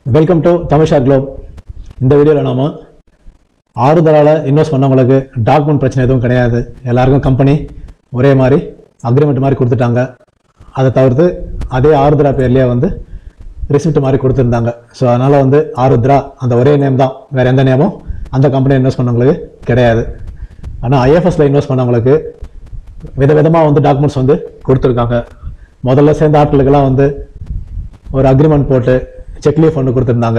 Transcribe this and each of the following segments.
welcome to தமிழ்ஷா Globe இந்த வீடியோவில் நாம ஆறுதலால் இன்வெஸ்ட் பண்ணவங்களுக்கு டாக்குமெண்ட் பிரச்சனை எதுவும் கிடையாது எல்லாருக்கும் கம்பெனி ஒரே மாதிரி அக்ரிமெண்ட் மாதிரி கொடுத்துட்டாங்க அதை தவிர்த்து அதே ஆருத்ரா பேர்லேயே வந்து ரிசிப்ட் மாதிரி கொடுத்துருந்தாங்க ஸோ அதனால் வந்து ஆருத்ரா அந்த ஒரே நேம் தான் வேறு எந்த நேமும் அந்த கம்பெனி இன்வெஸ்ட் பண்ணவங்களுக்கு கிடையாது ஆனால் ஐஎஃப்எஸ்ல இன்வெஸ்ட் பண்ணவங்களுக்கு விதவிதமாக வந்து டாக்குமெண்ட்ஸ் வந்து கொடுத்துருக்காங்க முதல்ல சேர்ந்த ஆட்களுக்கெல்லாம் வந்து ஒரு அக்ரிமெண்ட் போட்டு செக்லீஃப் ஒன்று கொடுத்துருந்தாங்க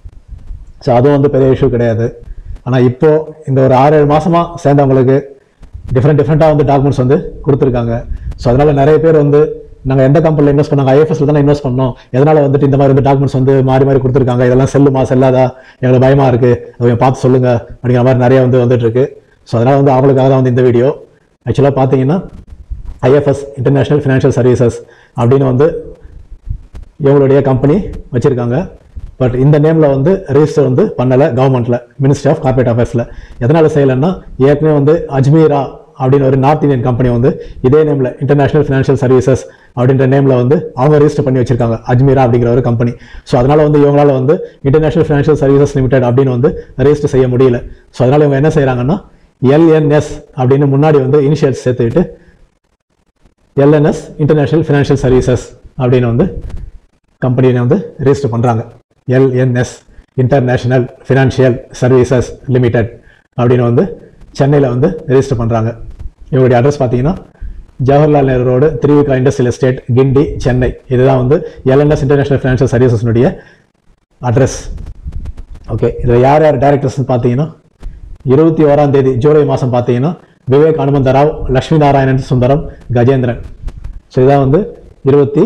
ஸோ அதுவும் வந்து பெரிய இஷ்யூ கிடையாது ஆனால் இப்போ இந்த ஒரு ஆறு ஏழு மாசமா சேர்ந்தவங்களுக்கு டிஃப்ரெண்ட் டிஃப்ரெண்ட்டாக வந்து டாக்குமெண்ட்ஸ் வந்து கொடுத்துருக்காங்க ஸோ அதனால நிறைய பேர் வந்து நாங்கள் எந்த கம்பெனியில் இன்வெஸ்ட் பண்ணாங்க ஐஎஃப்எஸ்ல தானே இன்வெஸ்ட் பண்ணோம் எதனால வந்துட்டு இந்த மாதிரி வந்து டாக்குமெண்ட்ஸ் வந்து மாறி மாறி கொடுத்துருக்காங்க இதெல்லாம் செல்லுமா செல்லாதா எங்களுக்கு பயமா இருக்கு அதை கொஞ்சம் பார்த்து சொல்லுங்க அப்படிங்கிற மாதிரி நிறைய வந்து வந்துட்டு இருக்கு ஸோ அதனால வந்து அவங்களுக்காக தான் வந்து இந்த வீடியோ ஆக்சுவலாக பார்த்தீங்கன்னா ஐஎஃப்எஸ் இன்டர்நேஷனல் ஃபினான்ஷியல் சர்வீசஸ் அப்படின்னு வந்து இவங்களுடைய கம்பெனி வச்சிருக்காங்க பட் இந்த நேம்ல வந்து ரெஜிஸ்டர் வந்து பண்ணல கவர்மெண்ட்ல மினிஸ்ட்ரி ஆஃப் கார்பரேட் அஃபேர்ஸ்ல எதனால செய்யலைன்னா ஏற்கனவே வந்து அஜ்மீரா அப்படின்னு ஒரு நார்த் இந்தியன் கம்பெனி வந்து இதே நேம்ல இன்டர்நேஷனல் ஃபினான்ஷியல் சர்வீசஸ் அப்படின்ற நேம்ல வந்து அவங்க ரெஜிஸ்டர் பண்ணி வச்சிருக்காங்க அஜ்மீரா அப்படிங்கிற ஒரு கம்பெனி ஸோ அதனால வந்து இவங்களால வந்து இன்டர்நேஷனல் ஃபினான்ஷியல் சர்வீசஸ் லிமிடெட் அப்படின்னு வந்து ரெஜிஸ்டர் செய்ய முடியல ஸோ அதனால இவங்க என்ன செய்றாங்கன்னா எல்என்எஸ் அப்படின்னு முன்னாடி வந்து இனிஷியல்ஸ் சேர்த்துக்கிட்டு எல்என்எஸ் இன்டர்நேஷனல் ஃபினான்ஷியல் சர்வீசஸ் அப்படின்னு வந்து கம்பெனியை வந்து ரெஜிஸ்டர் பண்ணுறாங்க LNS international financial services limited அப்படின்னு வந்து சென்னையில் வந்து ரெஜிஸ்டர் பண்ணுறாங்க இவங்களுடைய அட்ரஸ் பார்த்தீங்கன்னா Jawaharlal Nehru road Thiruvika industrial estate Guindy Chennai இதுதான் வந்து எல்என்எஸ் இன்டர்நேஷனல் ஃபினான்ஷியல் சர்வீசஸ்னுடைய அட்ரஸ் ஓகே இதில் யார் யார் டைரக்டர்ஸ் பார்த்தீங்கன்னா இருபத்தி ஓராம் தேதி ஜூலை மாதம் பார்த்தீங்கன்னா விவேக் அனுமந்த ராவ் லட்சுமி நாராயணன் சுந்தரம் கஜேந்திரன் ஸோ இதான் வந்து இருபத்தி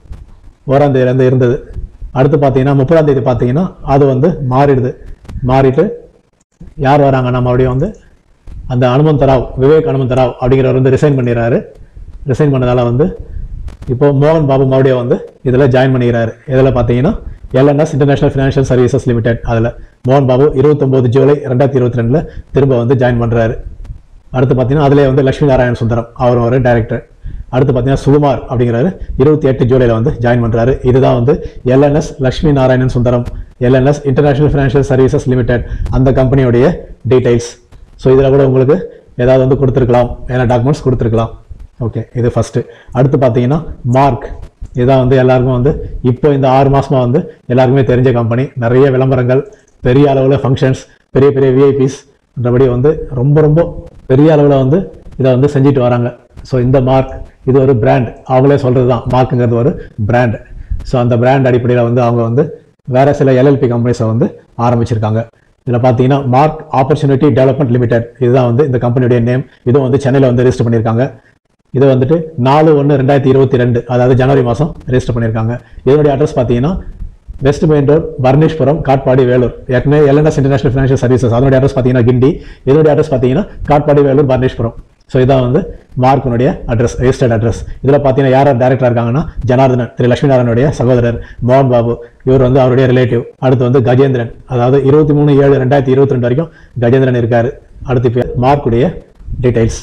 ஓராம் தேதியிலேருந்து இருந்தது அடுத்து பார்த்தீங்கன்னா முப்பதாம் தேதி பார்த்தீங்கன்னா அது வந்து மாறிடுது மாறிட்டு யார் வராங்கன்னா மறுபடியும் வந்து அந்த அனுமந்த ராவ் விவேக் அனுமந்த ராவ் அப்படிங்கிறவர் வந்து ரிசைன் பண்ணிடுறாரு ரிசைன் பண்ணதால வந்து இப்போ மோகன் பாபு மறுபடியும் வந்து இதில் ஜாயின் பண்ணிக்கிறாரு இதில் பார்த்தீங்கன்னா LNS international financial services limited அதில் மோகன் பாபு இருபத்தொம்போது ஜூலை ரெண்டாயிரத்தி இருபத்தி ரெண்டில் திரும்ப வந்து ஜாயின் பண்ணுறாரு அடுத்து பார்த்தீங்கன்னா அதிலே வந்து லட்சுமி நாராயண சுந்தரம் அவர் ஒரு டைரக்டர் அடுத்து பார்த்தீங்கன்னா சுகுமார் அப்படிங்கிறாரு இருபத்தி எட்டு ஜூலையில் வந்து ஜாயின் பண்ணுறாரு இதுதான் வந்து LNS Lakshmi Narayanan Sundaram LNS international financial services limited அந்த கம்பெனியோடைய டீடைல்ஸ் ஸோ இதில் கூட உங்களுக்கு ஏதாவது வந்து கொடுத்துருக்கலாம் ஏன்னா டாக்குமெண்ட்ஸ் கொடுத்துருக்கலாம் ஓகே இது ஃபர்ஸ்ட் அடுத்து பார்த்தீங்கன்னா மார்க் இதுதான் வந்து எல்லாருக்கும் வந்து இப்போ இந்த ஆறு மாசமா வந்து எல்லாருக்குமே தெரிஞ்ச கம்பெனி நிறைய விளம்பரங்கள் பெரிய அளவில் ஃபங்க்ஷன்ஸ் பெரிய பெரிய விஐபிஸ் மற்றபடி வந்து ரொம்ப ரொம்ப பெரிய அளவில் வந்து இதை வந்து செஞ்சுட்டு வராங்க ஸோ இந்த மார்க் இது ஒரு பிராண்ட் அவங்களே சொல்கிறது தான் மார்க்குங்கிறது ஒரு பிராண்ட் ஸோ அந்த பிராண்ட் அடிப்படையில் வந்து அவங்க வந்து வேற சில எல்எல்பி கம்பெனிஸை வந்து ஆரம்பிச்சிருக்காங்க இதில் பார்த்தீங்கன்னா மார்க் ஆப்பர்ச்சுனிட்டி டெவலப்மெண்ட் லிமிடெட் இதுதான் வந்து இந்த கம்பெனியுடைய நேம் இதுவும் வந்து சென்னையில் வந்து ரெஜிஸ்டர் பண்ணியிருக்காங்க இது வந்துட்டு நாலு ஒன்று ரெண்டாயிரத்தி இருபத்தி ரெண்டு அதாவது ஜனவரி மாதம் ரெஜிஸ்டர் பண்ணியிருக்காங்க இதனுடைய அட்ரஸ் பார்த்தீங்கன்னா west main road Barneshpuram Katpadi Vellore ஏற்கனவே எல்என்எஸ் இன்டர்நேஷனல் ஃபினான்ஷியல் சர்வீசஸ் அதனுடைய அட்ரஸ் பார்த்தீங்கன்னா கிண்டி இதனுடைய அட்ரஸ் பார்த்தீங்கன்னா காட்பாடி வேலூர் பர்னேஷ்புரம் ஸோ இதான் வந்து மார்க்கினுடைய அட்ரஸ் ரெஜிஸ்டர்ட் அட்ரஸ் இதில் பார்த்தீங்கன்னா யார் டேரக்டர் இருக்காங்கன்னா ஜனார்தனன் திரு லட்சுமி நாராயணனுடைய சகோதரர் மோகன் பாபு இவர் வந்து அவருடைய ரிலேட்டிவ் அடுத்து வந்து கஜேந்திரன் அதாவது இருபத்தி மூணு ஏழு ரெண்டாயிரத்தி இருபத்தி ரெண்டு வரைக்கும் கஜேந்திரன் இருக்காரு அடுத்து இப்போ மார்க்குடைய டீடைல்ஸ்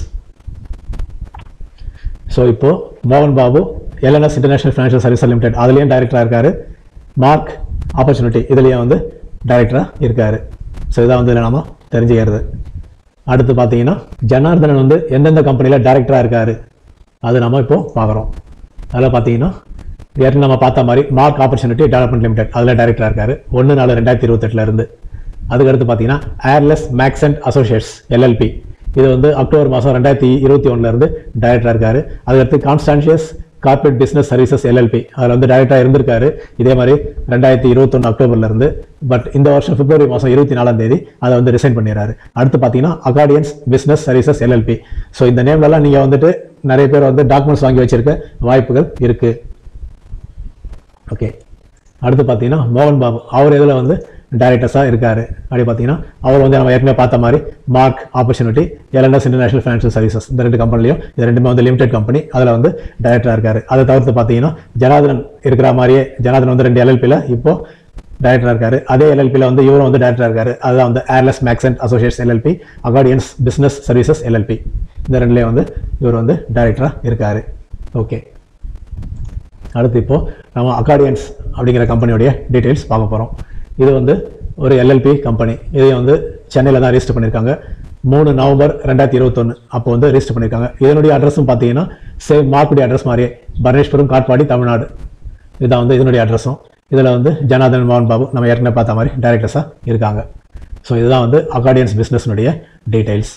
ஸோ இப்போ மோகன் Babu LNS international financial service limited அதுலேயும் டைரக்டராக இருக்காரு மார்க் ஆப்பர்ச்சுனிட்டி இதுலேயும் வந்து டைரக்டராக இருக்காரு ஸோ இதான் வந்து நாம தெரிஞ்சுக்கிறது அடுத்து பார்த்தீங்கன்னா ஜனார்தனன் வந்து எந்தெந்த கம்பெனியில் டைரக்டராக இருக்காரு அது நம்ம இப்போ பார்க்குறோம் அதில் பார்த்தீங்கன்னா ஏற்கனவே நம்ம பார்த்த மாதிரி மார்க் ஆப்பர்ச்சுனிட்டி டெவலப்மெண்ட் லிமிடெட் அதில் டைரக்டராக இருக்காரு ஒன்று நாலு ரெண்டாயிரத்தி இருபத்தெட்டுல இருந்து அதுக்கடுத்து பார்த்தீங்கன்னா airless max and associates LLP இது வந்து அக்டோபர் மாதம் ரெண்டாயிரத்தி இருபத்தி ஒண்ணுல இருந்து டைரக்டராக இருக்காரு அதுக்கடுத்து conscientious corporate business services LLP அதில் வந்து டைரக்டராக இருந்திருக்காரு இதே மாதிரி ரெண்டாயிரத்தி இருபத்தொன்று அக்டோபர்ல இருந்து பட் இந்த வருஷம் பிப்ரவரி மாதம் இருபத்தி நாலாம் தேதி அதை வந்து ரிசைன் பண்ணிடுறாரு அடுத்து பார்த்தீங்கன்னா Arcadians business services LLP so இந்த நேம்லலாம் நீங்கள் வந்துட்டு நிறைய பேர் வந்து டாக்குமெண்ட்ஸ் வாங்கி வச்சிருக்க வாய்ப்புகள் இருக்கு ஓகே அடுத்து பார்த்தீங்கன்னா மோகன் பாபு அவர் இதில் வந்து டைரக்டர்ஸாக இருக்காரு அப்படி பார்த்தீங்கன்னா அவர் வந்து நம்ம ஏற்கனவே பார்த்த மாதிரி mark opportunity LNS international financial services இந்த ரெண்டு கம்பெனிலையும் இது ரெண்டுமே வந்து லிமிடெட் கம்பெனி அதில் வந்து டைரக்டராக இருக்காரு அதை தவிர்த்து பார்த்தீங்கன்னா ஜனார்தனன் இருக்கிற மாதிரியே ஜனார்தன் வந்து ரெண்டு எல்எல்பியில் இப்போ டைரக்டராக இருக்காரு அதே எல்எல்பியில் வந்து இவரும் வந்து டைரக்டராக இருக்காரு அதுதான் வந்து airless max and associates LLP Arcadians business services LLP இந்த ரெண்டுலேயும் வந்து இவர் வந்து டைரக்டராக இருக்காரு ஓகே அடுத்து இப்போ நம்ம அக்கார்டியன்ஸ் அப்படிங்கிற கம்பெனியோடைய டீட்டெயில்ஸ் பார்க்க போகிறோம் இது வந்து ஒரு எல்எல்பி கம்பெனி இதை வந்து சென்னையில் தான் ரெஜிஸ்டர் பண்ணியிருக்காங்க மூணு நவம்பர் ரெண்டாயிரத்தி இருபத்தொன்று அப்போ வந்து ரெஜிஸ்டர் பண்ணியிருக்காங்க இதனுடைய அட்ரஸும் பார்த்தீங்கன்னா சேம் மார்க்குடைய அட்ரஸ் மாதிரியே பரமேஸ்வரம் காட்பாடி தமிழ்நாடு இதுதான் வந்து இதனுடைய அட்ரஸும் இதில் வந்து ஜனார்தன் மோகன் பாபு நம்ம ஏற்கனவே பார்த்த மாதிரி டைரக்டர்ஸாக இருக்காங்க ஸோ இதுதான் வந்து அக்கார்டியன்ஸ் பிஸ்னஸ்னுடைய டீடைல்ஸ்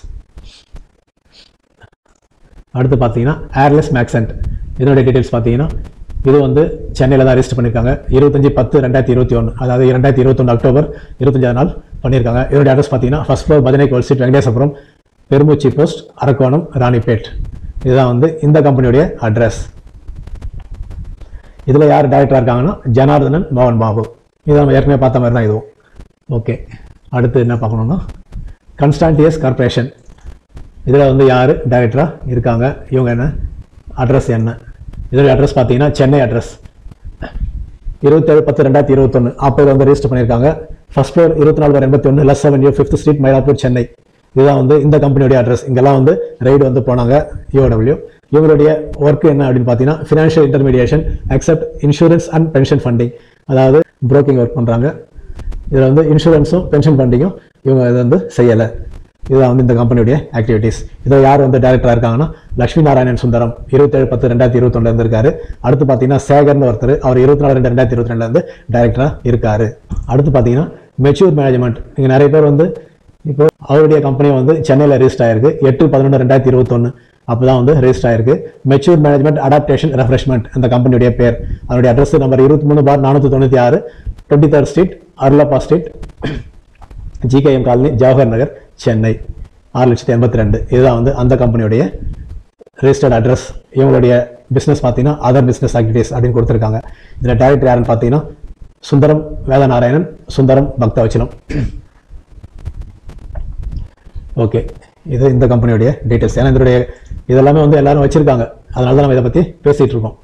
அடுத்து பார்த்தீங்கன்னா ஏர்லெஸ் மேக்சன்ட் இதனுடைய டீடைல்ஸ் பார்த்தீங்கன்னா இது வந்து சென்னையில் தான் ரெஜிஸ்டர் பண்ணியிருக்காங்க இருபத்தஞ்சி பத்து ரெண்டாயிரத்தி இருபத்தி ஒன்று அதாவது ரெண்டாயிரத்தி இருபத்தொன்று அக்டோபர் இருபத்தஞ்சாவது நாள் பண்ணியிருக்காங்க இதனுடைய அட்ரஸ் பார்த்தீங்கன்னா ஃபர்ஸ்ட் ஃப்ளோர் பதினை கோல் ஸ்ட்ரீட் வெங்கடேசபுரம் பெருமூச்சி போஸ்ட் அரக்கோணம் ராணிப்பேட் இதுதான் வந்து இந்த கம்பெனியுடைய அட்ரஸ் இதில் யார் டைரக்டராக இருக்காங்கன்னா ஜனார்தனன் மோகன் பாபு இது நம்ம ஏற்கனவே பார்த்த மாதிரி தான் இதுவும் ஓகே அடுத்து என்ன பார்க்கணும்னா கன்ஸ்டான்டியஸ் கார்பரேஷன் இதில் வந்து யார் டைரக்டராக இருக்காங்க இவங்க என்ன அட்ரஸ் என்ன இதோட அட்ரஸ் பார்த்தீங்கன்னா சென்னை அட்ரஸ் இருபத்தேழு பத்து ரெண்டாயிரத்தி இருபத்தொன்று அப்போ இதை வந்து ரெஜிஸ்டர் பண்ணியிருக்காங்க ஃபர்ஸ்ட் ஃப்ளோர் இருபத்தி நாலு பார் எண்பத்தி ஒன்று லெஸ் seven fifth street Mylapore Chennai இதுதான் வந்து இந்த கம்பெனியோடைய அட்ரஸ் இங்கெல்லாம் வந்து ரைடு வந்து போனாங்க யூடபிள்யூ இவங்களுடைய ஒர்க் என்ன அப்படின்னு பார்த்தீங்கன்னா financial intermediation accept insurance and pension funding அதாவது புரோக்கிங் ஒர்க் பண்ணுறாங்க இதில் வந்து இன்சூரன்ஸும் பென்ஷன் ஃபண்டிங்கும் இவங்க இதை வந்து செய்யலை இதுதான் வந்து இந்த கம்பெனியுடைய ஆக்டிவிட்டீஸ் இதில் யார் வந்து டைரக்டராக இருக்காங்கன்னா லட்சுமி நாராயணன் சுந்தரம் இருபத்தேழு பத்து ரெண்டாயிரத்தி இருபத்தொன்னுல இருந்து இருக்காரு அடுத்து பார்த்தீங்கன்னா சேகர்னு ஒருத்தர் அவர் இருபத்தி நாலு ரெண்டு ரெண்டாயிரத்தி இருபத்தி ரெண்டுல இருந்து டைரக்டராக இருக்காரு அடுத்து பார்த்தீங்கன்னா மெச்சூர் மேனேஜ்மெண்ட் இங்கே நிறைய பேர் வந்து இப்போ அவருடைய கம்பெனி வந்து சென்னையில் ரெஜிஸ்டர் ஆயிருக்கு எட்டு பதினொன்று ரெண்டாயிரத்தி இருபத்தொன்று அப்போ தான் வந்து ரெஜிஸ்டர் ஆயிருக்கு மெச்சூர் மேனேஜ்மெண்ட் அடாப்டேஷன் ரெஃப்ரெஷ்மெண்ட் அந்த கம்பெனியுடைய பேர் அதனுடைய அட்ரஸ் நம்பர் இருபத்தி மூணு பார் நானூற்றி தொண்ணூற்றி ஆறு twenty third street Arulappa street GKM colony Jawahar Nagar Chennai ஆறு லட்சத்தி எண்பத்தி ரெண்டு இதுதான் வந்து அந்த கம்பெனியுடைய ரெஜிஸ்டர்ட் அட்ரஸ் இவங்களுடைய பிஸ்னஸ் பார்த்தீங்கன்னா அதர் பிஸ்னஸ் ஆக்டிவிட்டீஸ் அப்படின்னு கொடுத்துருக்காங்க இதில் டைரக்டர் யாருன்னு பார்த்தீங்கன்னா சுந்தரம் வேதநாராயணன் சுந்தரம் பக்தவச்சலம் ஓகே இது இந்த கம்பெனியுடைய டீட்டெயில்ஸ் ஏன்னா இதனுடைய இதெல்லாமே வந்து எல்லாரும் வச்சிருக்காங்க அதனால தான் நம்ம இதை பற்றி பேசிகிட்டு இருக்கோம்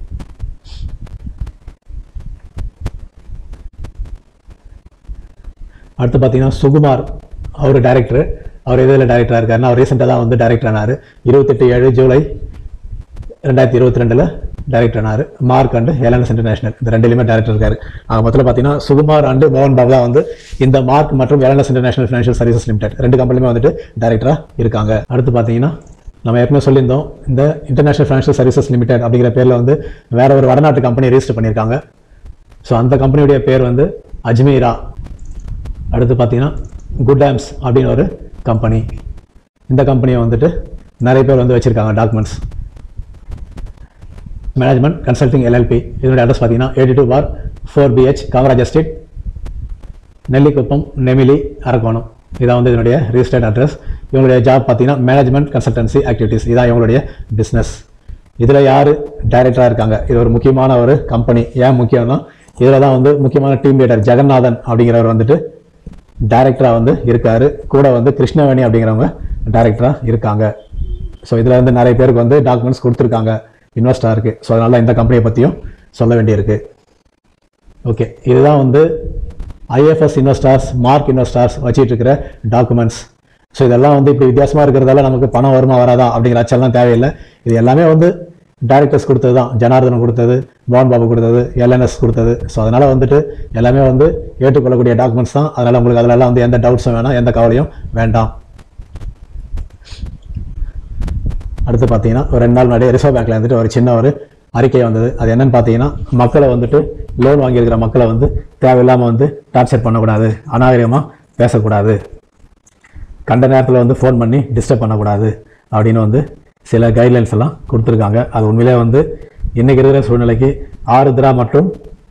அடுத்து பார்த்தீங்கன்னா சுகுமார் அவர் டைரக்டர் அவர் இதில் டைரக்டராக இருக்காருன்னா அவர் ரீசெண்டாக தான் வந்து டைரக்டர் ஆனார் இருபத்தெட்டு ஏழு ஜூலை ரெண்டாயிரத்தி இருபத்தி ரெண்டில் டைரக்டர் ஆனார் மார்க் அண்ட் எல்என்எஸ் இன்டர்நேஷனல் இந்த ரெண்டுலையுமே டைரக்டர் இருக்காரு ஆக மொத்தத்தில் பார்த்தீங்கன்னா சுகுமார் அண்ட் மோகன் பாபு தான் வந்து இந்த மார்க் மற்றும் LNS international financial services limited ரெண்டு கம்பெனியுமே வந்துட்டு டைரக்டராக இருக்காங்க அடுத்து பார்த்தீங்கன்னா நம்ம ஏற்கனவே சொல்லியிருந்தோம் இந்த இன்டர்நேஷனல் ஃபினான்ஷியல் சர்வீசஸ் லிமிடெட் அப்படிங்கிற பேரில் வந்து வேற ஒரு வடநாட்டு கம்பெனி ரெஜிஸ்டர் பண்ணியிருக்காங்க ஸோ அந்த கம்பெனியுடைய பேர் வந்து அஜ்மீரா அடுத்து பார்த்தீங்கன்னா குட் ஆம்ஸ் அப்படின்னு ஒரு கம்பெனி இந்த கம்பெனியை வந்துட்டு நிறைய பேர் வந்து வச்சுருக்காங்க டாக்குமெண்ட்ஸ் மேனேஜ்மெண்ட் கன்சல்டிங் எல்எல்பி இதனுடைய அட்ரஸ் பார்த்தீங்கன்னா eighty two bar four PH Kamaraj estate Nellikuppam Nemili Arakkonam இதான் வந்து இதனுடைய ரிஜிஸ்டர்ட் அட்ரஸ் இவங்களுடைய ஜாப் பார்த்தீங்கன்னா மேனேஜ்மெண்ட் கன்சல்டன்சி ஆக்டிவிட்டீஸ் இதான் இவங்களுடைய பிஸ்னஸ் இதில் யார் டைரக்டராக இருக்காங்க இது ஒரு முக்கியமான ஒரு கம்பெனி ஏன் முக்கியம்னா இதில் தான் வந்து முக்கியமான டீம் லீடர் ஜெகநாதன் அப்படிங்கிறவர் வந்துட்டு டைரக்டராக வந்து இருக்காரு கூட வந்து கிருஷ்ணவேணி அப்படிங்கிறவங்க டைரக்டராக இருக்காங்க ஸோ இதில் வந்து நிறைய பேருக்கு வந்து டாக்குமெண்ட்ஸ் கொடுத்துருக்காங்க இன்வெஸ்டாருக்கு ஸோ அதனால தான் இந்த கம்பெனியை பற்றியும் சொல்ல வேண்டியிருக்கு ஓகே இதுதான் வந்து ஐஎஃப்எஸ் இன்வெஸ்டார்ஸ் மார்க் இன்வெஸ்டார்ஸ் வச்சிட்டு இருக்கிற டாக்குமெண்ட்ஸ் ஸோ இதெல்லாம் வந்து இப்படி வித்தியாசமாக இருக்கிறதால நமக்கு பணம் வருமா வராதா அப்படிங்கிற அச்செல்லாம் தேவையில்லை இது எல்லாமே வந்து டைரக்டர்ஸ் கொடுத்தது தான் ஜனார்தனம் கொடுத்தது மோகன் பாபு கொடுத்தது எல்என்எஸ் கொடுத்தது ஸோ அதனால வந்துட்டு எல்லாமே வந்து ஏற்றுக்கொள்ளக்கூடிய டாக்குமெண்ட்ஸ் தான் அதனால உங்களுக்கு அதிலெல்லாம் வந்து எந்த டவுட்ஸும் வேணாம் எந்த கவலையும் வேண்டாம் அடுத்து பார்த்தீங்கன்னா ஒரு ரெண்டு நாள் முன்னாடி ரிசர்வ் பேங்க்ல வந்துட்டு ஒரு சின்ன ஒரு அறிக்கை வந்தது அது என்னன்னு பார்த்தீங்கன்னா மக்களை வந்துட்டு லோன் வாங்கியிருக்கிற மக்களை வந்து தேவையில்லாமல் வந்து டார்ச்சர் பண்ணக்கூடாது அநாகரிகமாக பேசக்கூடாது கண்ட நேரத்தில் வந்து ஃபோன் பண்ணி டிஸ்டர்ப் பண்ணக்கூடாது அப்படின்னு வந்து சில கைட்லைன்ஸ் எல்லாம் கொடுத்துருக்காங்க அது உண்மையிலே வந்து இன்னைக்கு இருக்கிற சூழ்நிலைக்கு ஆருத்ரா மற்றும்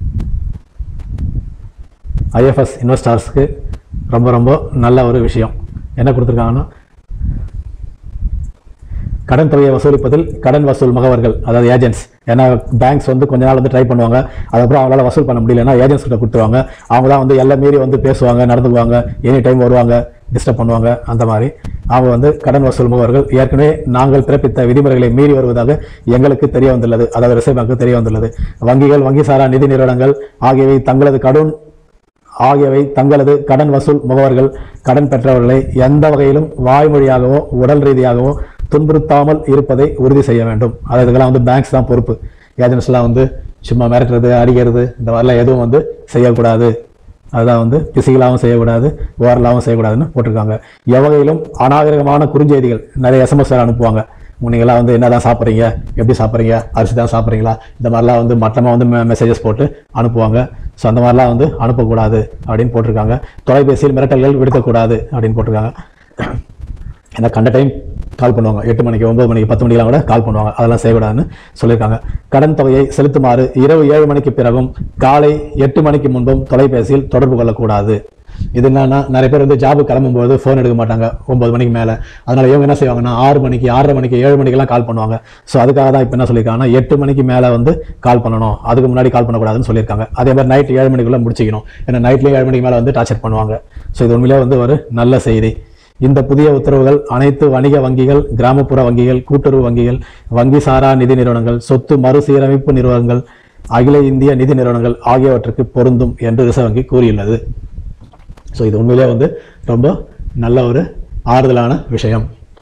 ஐஎஃப்எஸ் இன்வெஸ்டார்ஸ்க்கு ரொம்ப ரொம்ப நல்ல ஒரு விஷயம் என்ன கொடுத்துருக்காங்கன்னா கடன் தொகையை வசூலிப்பதில் கடன் வசூல் முகவர்கள் அதாவது ஏஜென்ட்ஸ் ஏன்னா பேங்க்ஸ் வந்து கொஞ்ச நாள் வந்து ட்ரை பண்ணுவாங்க அதுக்கப்புறம் அவங்களால வசூல் பண்ண முடியலன்னா ஏஜென்ட்ஸ் கிட்ட கொடுத்துருவாங்க அவங்க தான் வந்து எல்லாம் மீறி வந்து பேசுவாங்க நடந்துக்குவாங்க எனி டைம் வருவாங்க டிஸ்டர்ப் பண்ணுவாங்க அந்த மாதிரி அவங்க வந்து கடன் வசூல் முகவர்கள் ஏற்கனவே நாங்கள் பிறப்பித்த விதிமுறைகளை மீறி வருவதாக எங்களுக்கு தெரிய வந்துள்ளது அதாவது ரிசர்வ் பேங்க்கு தெரிய வந்துள்ளது வங்கிகள் வங்கி சாரா நிதி நிறுவனங்கள் ஆகியவை தங்களது கடன் ஆகியவை தங்களது கடன் வசூல் முகவர்கள் கடன் பெற்றவர்களை எந்த வகையிலும் வாய்மொழியாகவோ உடல் ரீதியாகவோ துன்புறுத்தாமல் இருப்பதை உறுதி செய்ய வேண்டும் அதாவது இதெல்லாம் வந்து பேங்க்ஸ் தான் பொறுப்பு ஏஜென்ட்ஸ்லாம் வந்து சும்மா மிரட்டுறது அடிக்கிறது இந்த மாதிரிலாம் எதுவும் வந்து செய்யக்கூடாது அதுதான் வந்து பிசிக்கலாகவும் செய்யக்கூடாது ஓரலாகவும் செய்யக்கூடாதுன்னு போட்டிருக்காங்க எவ்வகையிலும் அநாகரிகமான குறுஞ்செய்திகள் நிறைய எஸ்எம்எஸ் வேறு அனுப்புவாங்க நீங்களாம் வந்து என்ன தான் சாப்பிட்றீங்க எப்படி சாப்பிட்றீங்க அரிசி தான் சாப்பிட்றீங்களா இந்த மாதிரிலாம் வந்து மட்டமாக வந்து மெசேஜஸ் போட்டு அனுப்புவாங்க ஸோ அந்த மாதிரிலாம் வந்து அனுப்பக்கூடாது அப்படின்னு போட்டிருக்காங்க தொலைபேசியில் மிரட்டல்கள் விடுக்கக்கூடாது அப்படின்னு போட்டிருக்காங்க ஏன்னா கண்ட டைம் கால் பண்ணுவாங்க எட்டு மணிக்கு ஒன்பது மணிக்கு பத்து மணிக்கெல்லாம் கூட கால் பண்ணுவாங்க அதெல்லாம் செய்யக்கூடாதுன்னு சொல்லியிருக்காங்க கடன் தொகையை செலுத்துமாறு இரவு ஏழு மணிக்கு பிறகும் காலை எட்டு மணிக்கு முன்பும் தொலைபேசியில் தொடர்பு கொள்ளக்கூடாது இது என்னன்னா நிறைய பேர் வந்து ஜாபு கிளம்பும்போது ஃபோன் எடுக்க மாட்டாங்க ஒன்பது மணிக்கு மேலே அதனால இவங்க என்ன செய்வாங்கன்னா ஆறு மணிக்கு ஆறரை மணிக்கு ஏழு மணிக்கெல்லாம் கால் பண்ணுவாங்க ஸோ அதுக்காக தான் இப்போ என்ன சொல்லியிருக்காங்கன்னா எட்டு மணிக்கு மேலே வந்து கால் பண்ணணும் அதுக்கு முன்னாடி கால் பண்ணக்கூடாதுன்னு சொல்லியிருக்காங்க அதே மாதிரி நைட் ஏழு மணிக்குள்ள முடிச்சிக்கணும் ஏன்னா நைட்லேயும் ஏழு மணிக்கு மேலே வந்து டார்ச்சர் பண்ணுவாங்க ஸோ இது உண்மையிலே வந்து ஒரு நல்ல செய்தி இந்த புதிய உத்தரவுகள் அனைத்து வணிக வங்கிகள் கிராமப்புற வங்கிகள் கூட்டுறவு வங்கிகள் வங்கி சாரா நிதி நிறுவனங்கள் சொத்து மறுசீரமைப்பு நிறுவனங்கள் அகில இந்திய நிதி நிறுவனங்கள் ஆகியவற்றுக்கு பொருந்தும் என்று ரிசர்வ் வங்கி கூறியுள்ளது ஸோ இது உண்மையிலே வந்து ரொம்ப நல்ல ஒரு ஆறுதலான விஷயம்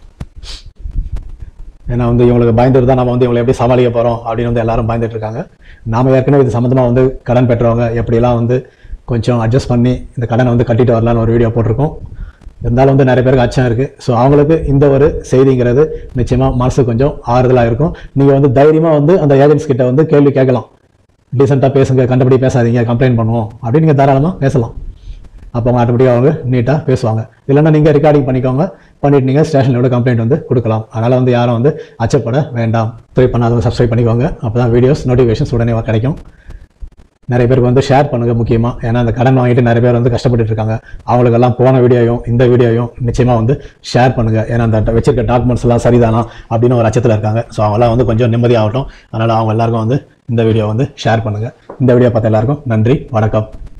ஏன்னா வந்து இவங்களுக்கு பயந்துட்டு தான் நம்ம வந்து இவங்களை எப்படி சமாளிக்க போகிறோம் அப்படின்னு வந்து எல்லாரும் பயந்துட்டு இருக்காங்க நாம ஏற்கனவே இது சம்மந்தமாக வந்து கடன் பெற்றவங்க எப்படிலாம் வந்து கொஞ்சம் அட்ஜஸ்ட் பண்ணி இந்த கடனை வந்து கட்டிட்டு வரலாம்னு ஒரு வீடியோ போட்டிருக்கோம் இருந்தாலும் வந்து நிறைய பேருக்கு அச்சம் இருக்குது ஸோ அவங்களுக்கு இந்த ஒரு செய்திங்கிறது நிச்சயமாக மனசு கொஞ்சம் ஆறுதலாக இருக்கும் நீங்கள் வந்து தைரியமாக வந்து அந்த ஏஜென்ட்ஸ் கிட்ட வந்து கேள்வி கேட்கலாம் டீசெண்டாக பேசுங்க கண்டபடி பேசாதீங்க கம்ப்ளைண்ட் பண்ணுவோம் அப்படின்னு நீங்கள் தாராளமாக பேசலாம் அப்போ அவங்க ஆட்டோமேட்டிக்காக அவங்க நீட்டாக பேசுவாங்க இல்லைன்னா நீங்கள் ரெக்கார்டிங் பண்ணிக்கோங்க பண்ணிட்டு நீங்கள் ஸ்டேஷனில் கூட கம்ப்ளைண்ட் வந்து கொடுக்கலாம் அதனால் வந்து யாரும் வந்து அச்சப்பட வேண்டாம் த்ரீ பண்ணாதவங்க சப்ஸ்கிரைப் பண்ணிக்கோங்க அப்போ தான் வீடியோஸ் நோட்டிஃபிகேஷன்ஸ் உடனே கிடைக்கும் நிறைய பேருக்கு வந்து ஷேர் பண்ணுங்க முக்கியமாக ஏன்னா அந்த கடன் வாங்கிட்டு நிறைய பேர் வந்து கஷ்டப்பட்டுட்டு இருக்காங்க அவங்களுக்கெல்லாம் போன வீடியோயும் இந்த வீடியோயும் நிச்சயமாக வந்து ஷேர் பண்ணுங்க ஏன்னா அந்த வச்சிருக்க டாக்குமெண்ட்ஸ் எல்லாம் சரிதானா அப்படின்னு ஒரு அச்சத்தில் இருக்காங்க ஸோ அவங்களாம் வந்து கொஞ்சம் நிம்மதியாகட்டும் அதனால் அவங்க எல்லாருக்கும் வந்து இந்த வீடியோ வந்து ஷேர் பண்ணுங்க இந்த வீடியோ பார்த்த எல்லாருக்கும் நன்றி வணக்கம்